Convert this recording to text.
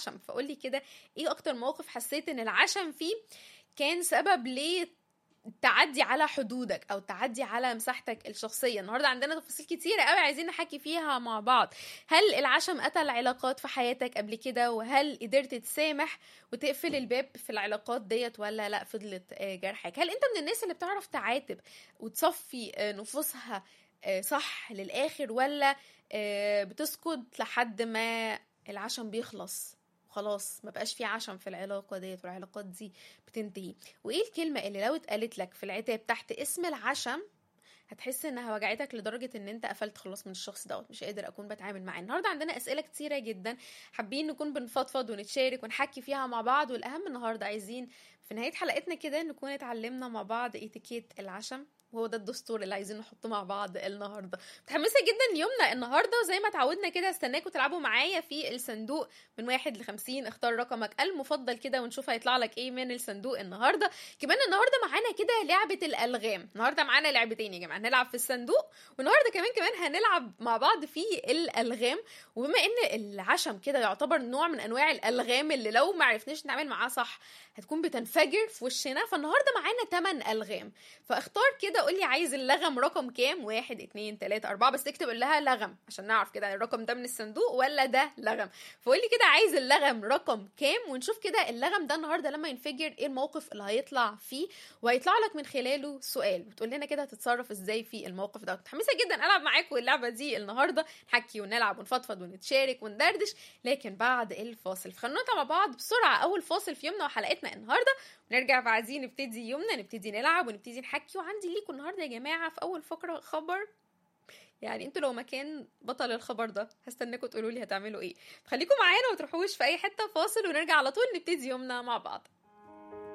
العشم فقول لي كده ايه اكتر موقف حسيت ان العشم فيه كان سبب ليه التعدي على حدودك او التعدي على مساحتك الشخصيه النهارده عندنا تفاصيل كتيره قوي عايزين نحكي فيها مع بعض هل العشم قتل علاقات في حياتك قبل كده وهل قدرت تسامح وتقفل الباب في العلاقات ديت ولا لا فضلت جرحك هل انت من الناس اللي بتعرف تعاتب وتصفي نفوسها صح للاخر ولا بتسكت لحد ما العشم بيخلص خلاص ما بقاش في عشم في العلاقة ديت والعلاقات دي بتنتهي وايه الكلمة اللي لو اتقالت لك في العتاب تحت اسم العشم هتحس انها وجعتك لدرجه ان انت قفلت خلاص من الشخص دوت مش قادر اكون بتعامل معاه النهارده عندنا اسئله كتيره جدا حابين نكون بنفضفض ونتشارك ونحكي فيها مع بعض والاهم النهارده عايزين في نهايه حلقتنا كده نكون اتعلمنا مع بعض اتيكيت العشم وهو ده الدستور اللي عايزين نحطه مع بعض النهارده متحمسه جدا ليومنا النهارده وزي ما اتعودنا كده استناكم تلعبوا معايا في الصندوق من واحد لخمسين اختار رقمك المفضل كده ونشوف هيطلع لك ايه من الصندوق النهارده كمان النهارده معانا كده لعبه الالغام النهارده معانا لعبتين يا جماعه هنلعب في الصندوق والنهارده كمان كمان هنلعب مع بعض في الالغام وبما ان العشم كده يعتبر نوع من انواع الالغام اللي لو ما عرفناش نتعامل معاه صح هتكون بتنفجر في وشنا فالنهارده معانا 8 الغام فاختار كده قول لي عايز اللغم رقم كام واحد اتنين تلاتة أربعة بس تكتب لها لغم عشان نعرف كده الرقم ده من الصندوق ولا ده لغم فقول لي كده عايز اللغم رقم كام ونشوف كده اللغم ده النهارده لما ينفجر ايه الموقف اللي هيطلع فيه وهيطلع لك من خلاله سؤال وتقول لنا كده هتتصرف ازاي في الموقف ده متحمسه جدا العب معاكم اللعبه دي النهارده نحكي ونلعب ونفضفض ونتشارك وندردش لكن بعد الفاصل فخلونا مع بعض بسرعه اول فاصل في يومنا وحلقتنا النهارده ونرجع بعدين نبتدي يومنا نبتدي نلعب ونبتدي نحكي وعندي ليكم النهارده يا جماعه في اول فقره خبر يعني انتوا لو مكان بطل الخبر ده هستناكم تقولوا لي هتعملوا ايه خليكم معانا وتروحوش في اي حته فاصل ونرجع على طول نبتدي يومنا مع بعض